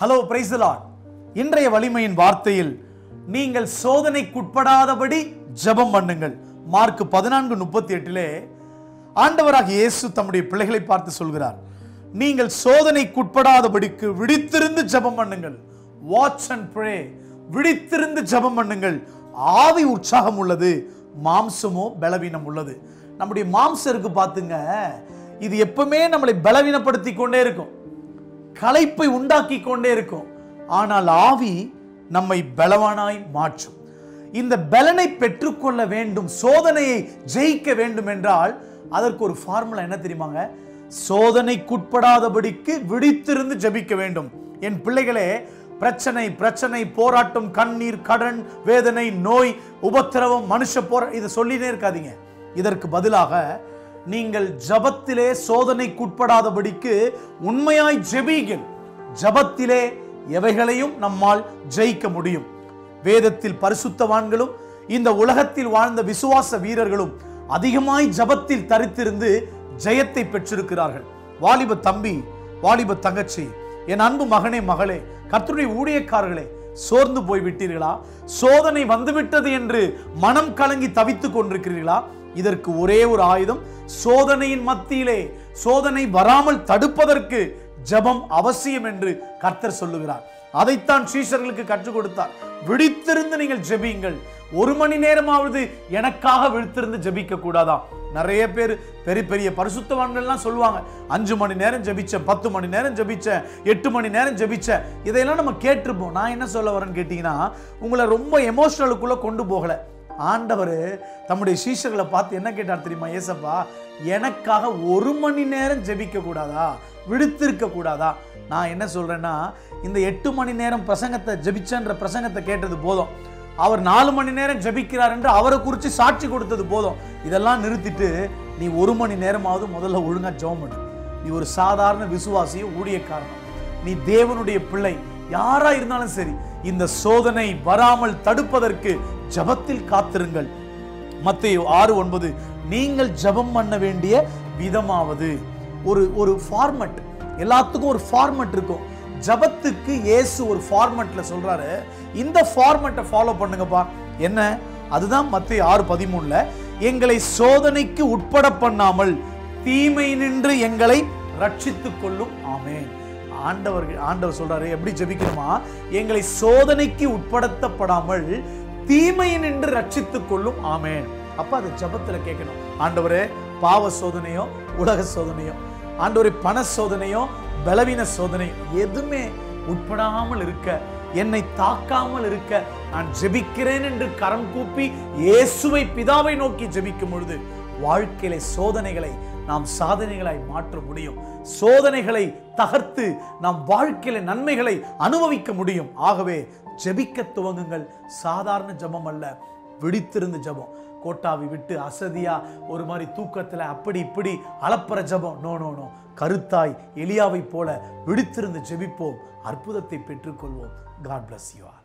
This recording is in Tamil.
ஹலோ பிரைசலான் இன்றைய வலிமையின் வார்த்தையில் நீங்கள் சோதனைக்குட்படாதபடி ஜெபம் பண்ணுங்கள் மார்க் பதினான்கு முப்பத்தி எட்டிலே ஆண்டவராக இயேசு தம்முடைய பிள்ளைகளை பார்த்து சொல்கிறார் நீங்கள் சோதனைக்குட்படாதபடிக்கு விழித்திருந்து ஜெபம் பண்ணுங்கள் வாட்ச் அண்ட் ப்ரே விழித்திருந்து ஜெபம் பண்ணுங்கள் ஆவி உற்சாகம் உள்ளது மாம்சமோ பலவீனம் உள்ளது நம்முடைய மாம்சம் இருக்கு பார்த்துங்க இது எப்பவுமே நம்மளை பலவீனப்படுத்தி கொண்டே இருக்கும் களைப்பை உண்டாக்கி கொண்டே இருக்கும் ஆனால் ஆவி நம்மை பலவானாய் மாற்றும் இந்த பலனை பெற்றுக்கொள்ள வேண்டும் சோதனையை ஜெயிக்க வேண்டும் என்றால் அதற்கு ஒரு ஃபார்முலா என்ன தெரியுமாங்க சோதனைக்குட்படாதபடிக்கு விழித்திருந்து ஜெபிக்க வேண்டும் என் பிள்ளைகளே பிரச்சனை பிரச்சனை போராட்டம் கண்ணீர் கடன் வேதனை நோய் உபத்திரவம் மனுஷ போரா இதை சொல்லினே இருக்காதீங்க இதற்கு பதிலாக நீங்கள் ஜபத்திலே சோதனைக்குட்படாதபடிக்கு உண்மையாய் ஜெபியுங்கள் ஜபத்திலே எவைகளையும் நம்மால் ஜெயிக்க முடியும் வேதத்தில் பரிசுத்தவான்களும் இந்த உலகத்தில் வாழ்ந்த விசுவாச வீரர்களும் அதிகமாய் ஜபத்தில் தரித்திருந்து ஜெயத்தை பெற்றிருக்கிறார்கள் வாலிப தம்பி வாலிப தங்கச்சி என் அன்பு மகனே மகளே கர்த்தருடைய ஊழியக்காரர்களே சோர்ந்து போய் விட்டீர்களா சோதனை வந்துவிட்டது என்று மனம் கலங்கி தவித்துக் கொண்டிருக்கிறீர்களா இதற்கு ஒரே ஒரு ஆயுதம் சோதனையின் மத்தியிலே சோதனை வராமல் தடுப்பதற்கு ஜெபம் அவசியம் என்று கர்த்தர் சொல்லுகிறார் அதைத்தான் சீஷர்களுக்கு கற்றுக் கொடுத்தார் விழித்திருந்து நீங்கள் ஜெபியுங்கள் ஒரு மணி நேரமாவது எனக்காக விழித்திருந்து ஜெபிக்க கூடாதா நிறைய பேர் பெரிய பெரிய பரிசுத்தவான்கள்லாம் சொல்லுவாங்க அஞ்சு மணி நேரம் ஜெபிச்சேன் பத்து மணி நேரம் ஜெபிச்சேன் எட்டு மணி நேரம் ஜெபிச்சேன் இதையெல்லாம் நம்ம கேட்டிருப்போம் நான் என்ன சொல்ல வரேன்னு கேட்டிங்கன்னா உங்களை ரொம்ப எமோஷனலுக்குள்ள கொண்டு போகல ஆண்டவர் தம்முடைய சீஷர்களை பார்த்து என்ன கேட்டார் தெரியுமா ஏசப்பா எனக்காக ஒரு மணி நேரம் ஜெபிக்க கூடாதா விடுத்திருக்க கூடாதா நான் என்ன சொல்றேன்னா இந்த எட்டு மணி நேரம் பிரசங்கத்தை ஜெபிச்சன்ற பிரசங்கத்தை கேட்டது போதும் அவர் நாலு மணி நேரம் ஜெபிக்கிறார் என்று அவரை குறித்து சாட்சி கொடுத்தது போதும் இதெல்லாம் நிறுத்திட்டு நீ ஒரு மணி நேரமாவது முதல்ல ஒழுங்கா ஜெபம் பண்ணு நீ ஒரு சாதாரண விசுவாசிய ஊழியக்காரன் நீ தேவனுடைய பிள்ளை யாரா இருந்தாலும் சரி இந்த சோதனை வராமல் தடுப்பதற்கு ஜபத்தில் காத்திருங்கள் மத்தேயு ஆறு ஒன்பது நீங்கள் ஜெபம் பண்ண வேண்டிய விதமாவது ஒரு ஒரு ஃபார்மட் எல்லாத்துக்கும் ஒரு ஃபார்மட் இருக்கும் ஜபத்துக்கு இயேசு ஒரு ஃபார்மட்ல சொல்றாரு இந்த ஃபார்மட்டை ஃபாலோ பண்ணுங்கப்பா என்ன அதுதான் மத்திய ஆறு பதிமூணுல எங்களை சோதனைக்கு உட்பட பண்ணாமல் தீமை நின்று எங்களை ரட்சித்துக் கொள்ளும் ஆமென் ஆண்டவர்கள் ஆண்டவர் சொல்றாரு எப்படி ஜெபிக்கணுமா எங்களை சோதனைக்கு உட்படுத்தப்படாமல் தீமையை நின்று ரட்சித்துக் கொள்ளும் ஆமென் அப்ப அது ஜெபத்துல கேட்கணும் ஆண்டவரே பாவ சோதனையோ உலக சோதனையோ ஆண்டவரே பண சோதனையோ பலவீன சோதனையோ எதுவுமே உட்படாமல் இருக்க என்னை தாக்காமல் இருக்க நான் ஜெபிக்கிறேன் என்று கரம் கூப்பி இயேசுவை பிதாவை நோக்கி ஜெபிக்கும் பொழுது வாழ்க்கையில சோதனைகளை நாம் சாதனைகளாய் மாற்ற முடியும் சோதனைகளை தகர்த்து நாம் வாழ்க்கையில நன்மைகளை அனுபவிக்க முடியும் ஆகவே ஜெபிக்க துவங்குங்கள் சாதாரண ஜெபம் அல்ல விழித்திருந்து ஜெபம் கோட்டாவி விட்டு அசதியா ஒரு மாதிரி தூக்கத்துல அப்படி இப்படி அளப்பற ஜெபம் நோ நோ நோ கருத்தாய் எலியாவை போல விழித்திருந்து ஜெபிப்போம் அற்புதத்தை பெற்றுக்கொள்வோம் காட் bless you all